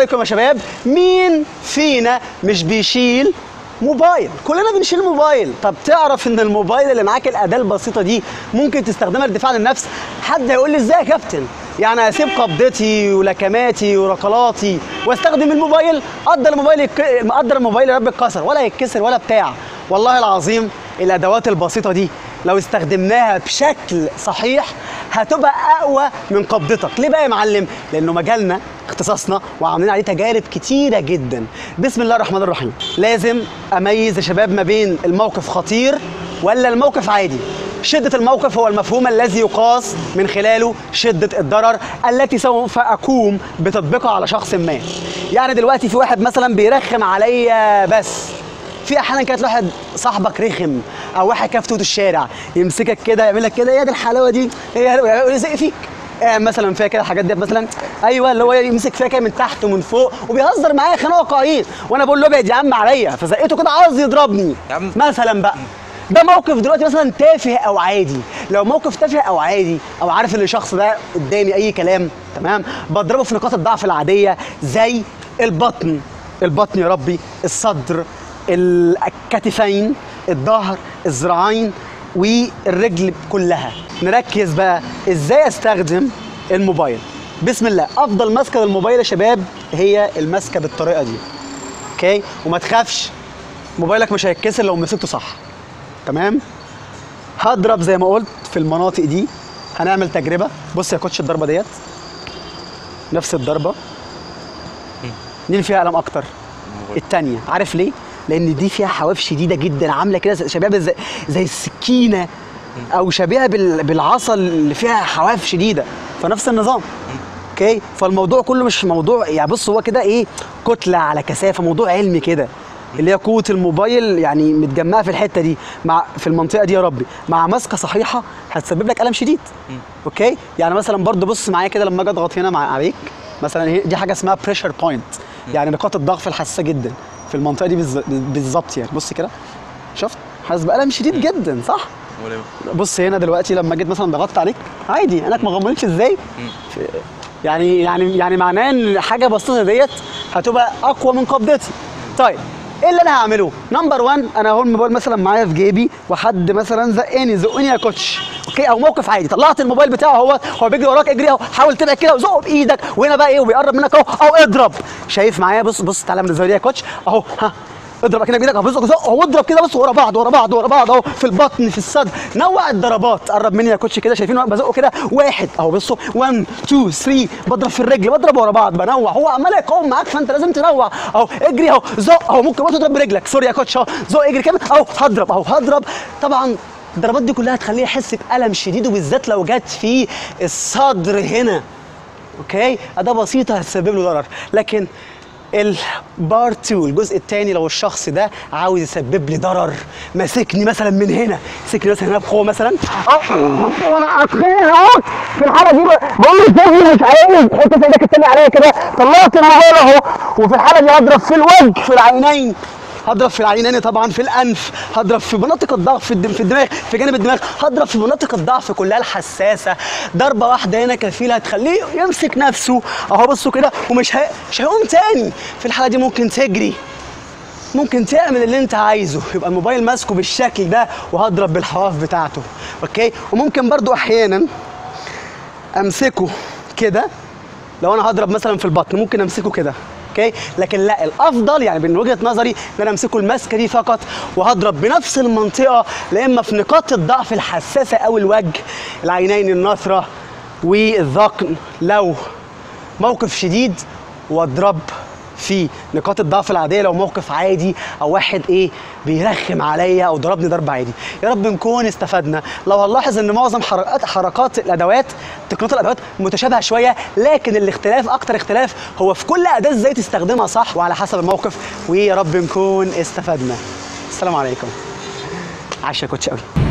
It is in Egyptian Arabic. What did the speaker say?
عليكم يا شباب مين فينا مش بيشيل موبايل كلنا بنشيل موبايل طب تعرف ان الموبايل اللي معاك الاداه البسيطه دي ممكن تستخدمها للدفاع عن النفس حد هيقول لي ازاي يا كابتن يعني اسيب قبضتي ولكماتي وركلاتي واستخدم الموبايل قدر الموبايل يك... قدر الموبايل يا رب يتكسر ولا يتكسر ولا بتاع والله العظيم الادوات البسيطه دي لو استخدمناها بشكل صحيح هتبقى اقوى من قبضتك ليه بقى يا معلم لانه مجالنا اختصاصنا وعاملين عليه تجارب كتيره جدا بسم الله الرحمن الرحيم لازم اميز يا شباب ما بين الموقف خطير ولا الموقف عادي شدة الموقف هو المفهوم الذي يقاس من خلاله شدة الضرر التي سوف أقوم بتطبيقها على شخص ما يعني دلوقتي في واحد مثلا بيرخم عليا بس في احيانا كانت واحد صاحبك رخم او واحد كفتوت الشارع يمسكك كده يعمل لك كده ايه دي الحلاوه دي ايه يزق فيك قاعد مثلا فيها كده الحاجات دي مثلا ايوه اللي هو يمسك فيها كده من تحت ومن فوق وبيهزر معايا خناقه واقعيين وانا بقول له ابعد يا عم عليا فزقته كده عاوز يضربني يا عم. مثلا بقى ده موقف دلوقتي مثلا تافه او عادي لو موقف تافه او عادي او عارف ان الشخص ده قدامي اي كلام تمام بضربه في نقاط الضعف العاديه زي البطن البطن يا ربي الصدر الكتفين الظهر الذراعين والرجل كلها نركز بقى ازاي استخدم الموبايل بسم الله افضل ماسكه للموبايل يا شباب هي الماسكه بالطريقه دي اوكي وما تخافش موبايلك مش هيتكسر لو مسكته صح تمام هضرب زي ما قلت في المناطق دي هنعمل تجربه بص يا كوتش الضربه ديت نفس الضربه مين اللي فيها الم اكتر التانية عارف ليه لان دي فيها حواف شديده جدا عامله كده زي- شباب زي, زي السكينه او شبيهه بال- بالعصا اللي فيها حواف شديده فنفس النظام اوكي فالموضوع كله مش موضوع يعني بص هو كده ايه كتله على كثافه موضوع علمي كده اللي هي قوه الموبايل يعني متجمعه في الحته دي مع في المنطقه دي يا ربي مع ماسكه صحيحه هتسبب لك الم شديد اوكي يعني مثلا برضو بص معايا كده لما اجي اضغط هنا مع عليك مثلا هي- دي حاجه اسمها بريشر بوينت يعني نقاط الضغط الحساسه جدا في المنطقه دي بالز- بالظبط يعني بص كده شفت حاسس بالم شديد جدا صح وليه؟ بص هنا دلوقتي لما جيت مثلا ضغطت عليك عادي عينك ما غمضتش ازاي في- يعني يعني يعني معناه ان حاجه بسيطه ديت هتبقى اقوى من قبضتي طيب ايه اللي انا هعمله نمبر 1 انا اهو الموبايل مثلا معايا في جيبي وحد مثلا زقني زقني يا كوتش اوكي او موقف عادي طلعت الموبايل بتاعه هو هو بيجري وراك اجري اهو حاول تبعد كده وزقه بايدك وهنا بقى ايه وبيقرب منك اهو او اضرب شايف معايا بص بص تعالى من الزاويه دي يا كوتش اهو ها اضرب كده بايدك اهو بص زق اهو اضرب كده بص ورا بعض ورا بعض ورا بعض اهو في البطن في الصدر نوع الضربات قرب مني يا كوتش كده شايفين وانا بزقه كده واحد اهو بصوا 1 2 3 بضرب في الرجل بضرب ورا بعض بنوع هو عمال يقاوم معاك فانت لازم تنوع اهو اجري اهو زق اهو ممكن برضه تضرب برجلك سوري يا كوتش اهو زق اجري كمان اهو هضرب اهو هضرب طبعا الضربات دي كلها هتخليه يحس بالم شديد وبالذات لو جت في الصدر هنا اوكي اداه بسيطه هتسبب له ضرر لكن البارت 2 الجزء الثاني لو الشخص ده عاوز يسبب لي ضرر ماسكني مثلا من هنا مسكني مثلا هنا بقوه مثلا اه وانا اتخانق اهو في الحاله دي بقول له ازاي مش عايز حط في ايدك التاني عليا كده طلعت الموبايل اهو وفي الحاله دي هضرب في الوجه في العينين هضرب في العينين طبعا في الانف هضرب في مناطق الضعف في الدم في الدماغ في جانب الدماغ هضرب في مناطق الضعف كلها الحساسه ضربه واحده هنا كفيله هتخليه يمسك نفسه اهو بصوا كده ومش هي... مش هيقوم تاني في الحاله دي ممكن تجري ممكن تعمل اللي انت عايزه يبقى الموبايل ماسكه بالشكل ده وهضرب بالحواف بتاعته اوكي وممكن برضو احيانا امسكه كده لو انا هضرب مثلا في البطن ممكن امسكه كده اوكي لكن لا الافضل يعني من وجهه نظري ان انا امسكه الماسكه دي فقط وهضرب بنفس المنطقه لا اما في نقاط الضعف الحساسه او الوجه العينين النثره والذقن لو موقف شديد واضرب في نقاط الضعف العاديه لو موقف عادي او واحد ايه بيرخم عليا او ضربني ضرب عادي يا رب نكون استفدنا لو هنلاحظ ان معظم حركات حركات الادوات تقنيات الادوات متشابهه شويه لكن الاختلاف اكتر اختلاف هو في كل اداه ازاي تستخدمها صح وعلى حسب الموقف ويا رب نكون استفدنا السلام عليكم عاش يا كوتش قوي